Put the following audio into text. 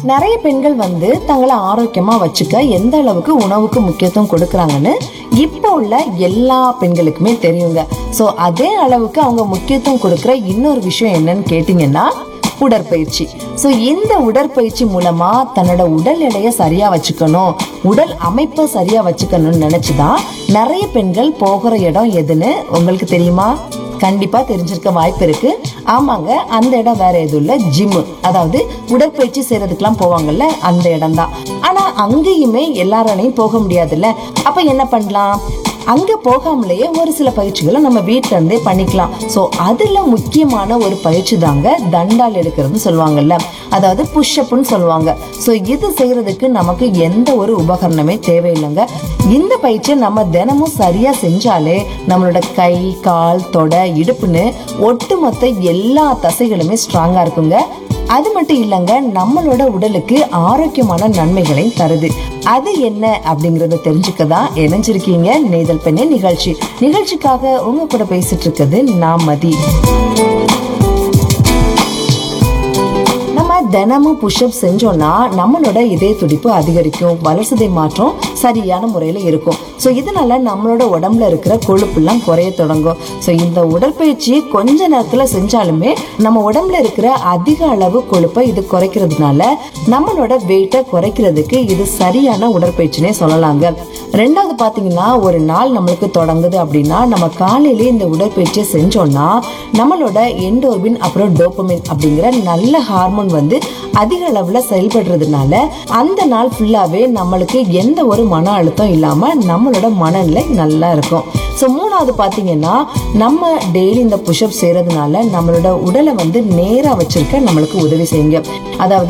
நிறைய பெண்கள் வந்து தங்களை ஆரோக்கியமா வச்சுக்க எந்த அளவுக்கு உணவுக்கு முக்கியத்துவம் கொடுக்கறாங்கன்னு இப்போ உள்ள எல்லா பெண்களுக்குமே தெரியுங்க சோ அதே அளவுக்கு அவங்க முக்கியத்துவம் கொடுக்கிற இன்னொரு விஷயம் என்னன்னு கேட்டீங்கன்னா உடற்பயிற்சி சோ இந்த உடற்பயிற்சி மூலமா தன்னோட உடல் எடையை சரியா வச்சுக்கணும் உடல் அமைப்பை சரியா வச்சுக்கணும்னு நினைச்சுதான் நிறைய பெண்கள் போகிற இடம் எதுன்னு உங்களுக்கு தெரியுமா கண்டிப்பா தெரிஞ்சிருக்க வாய்ப்பு இருக்கு ஆமாங்க அந்த இடம் வேற எதுவும் இல்ல ஜிம் அதாவது உடற்பயிற்சி செய்யறதுக்கெல்லாம் போவாங்கல்ல அந்த இடம் தான் ஆனா அங்கேயுமே எல்லாராலையும் போக முடியாதுல்ல அப்ப என்ன பண்ணலாம் அங்க போகாமலேயே ஒரு சில பயிற்சிகளை நம்ம வீட்ல இருந்தே பண்ணிக்கலாம் சோ அதுல முக்கியமான ஒரு பயிற்சி தாங்க தண்டால் எடுக்கிறதுன்னு சொல்லுவாங்கல்ல அதாவது புஷ்அப்னு சொல்லுவாங்க சோ இது செய்யறதுக்கு நமக்கு எந்த ஒரு உபகரணமே தேவையில்லைங்க இந்த பயிற்சியை நம்ம தினமும் சரியா செஞ்சாலே நம்மளோட கை கால் தொடை இடுப்புன்னு ஒட்டுமொத்த எல்லா தசைகளுமே ஸ்ட்ராங்கா இருக்குங்க அது மட்டும் இல்லைங்க நம்மளோட உடலுக்கு ஆரோக்கியமான நன்மைகளையும் தருது அது என்ன அப்படிங்கறத தெரிஞ்சுக்க தான் இணைஞ்சிருக்கீங்க நெய்தல் பெண்ணே நிகழ்ச்சி நிகழ்ச்சிக்காக உங்க கூட பேசிட்டு இருக்குது நான் மதி நம்ம தினமும் புஷ்அப் செஞ்சோம்னா நம்மளோட இதய துடிப்பு அதிகரிக்கும் வளர்சிதை மாற்றம் சரியான முறையில இருக்கும் ஸோ இதனால நம்மளோட உடம்புல இருக்கிற கொழுப்புலாம் குறைய தொடங்கும் ஸோ இந்த உடற்பயிற்சி கொஞ்ச நேரத்துல செஞ்சாலுமே நம்ம உடம்புல இருக்கிற அதிக அளவு கொழுப்பை இது குறைக்கிறதுனால நம்மளோட வெயிட்டை குறைக்கிறதுக்கு இது சரியான உடற்பயிற்சினே சொல்லலாங்க ரெண்டாவது பாத்தீங்கன்னா ஒரு நாள் நம்மளுக்கு தொடங்குது அப்படின்னா நம்ம காலையிலேயே இந்த உடற்பயிற்சியை செஞ்சோம்னா நம்மளோட எண்டோர்பின் அப்புறம் டோப்பமின் அப்படிங்கிற நல்ல ஹார்மோன் வந்து அதிக அளவுல செயல்படுறதுனால அந்த நாள் ஃபுல்லாவே நம்மளுக்கு எந்த ஒரு மன அழுத்தம் இல்லாம நம்மளோட மனநிலை நல்லா இருக்கும் ஸோ மூணாவது பாத்தீங்கன்னா நம்ம டெய்லி இந்த புஷ்அப் செய்யறதுனால நம்மளோட உடலை வந்து நேரா வச்சிருக்க நம்மளுக்கு உதவி செய்யுங்க அதாவது